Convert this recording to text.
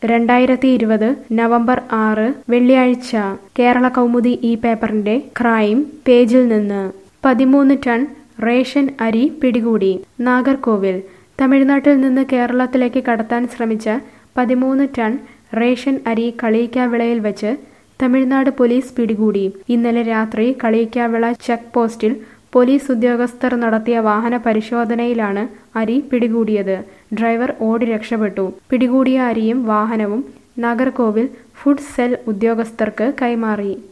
രണ്ടായിരത്തി ഇരുപത് നവംബർ ആറ് വെള്ളിയാഴ്ച കേരള കൗമുദി ഈ പേപ്പറിന്റെ ക്രൈം പേജിൽ നിന്ന് പതിമൂന്ന് ടൺ റേഷൻ അരി പിടികൂടി നാഗർകോവിൽ തമിഴ്നാട്ടിൽ നിന്ന് കേരളത്തിലേക്ക് കടത്താൻ ശ്രമിച്ച പതിമൂന്ന് ടൺ റേഷൻ അരി കളിയിക്കാവിളയിൽ വെച്ച് തമിഴ്നാട് പോലീസ് പിടികൂടി ഇന്നലെ രാത്രി കളിയിക്കാവിള ചെക്ക് പോസ്റ്റിൽ പോലീസ് ഉദ്യോഗസ്ഥർ നടത്തിയ വാഹന പരിശോധനയിലാണ് അരി പിടികൂടിയത് ഡ്രൈവർ ഓടി രക്ഷപ്പെട്ടു പിടികൂടിയ അരിയും വാഹനവും നാഗർകോവിൽ ഫുഡ് സെൽ ഉദ്യോഗസ്ഥർക്ക് കൈമാറി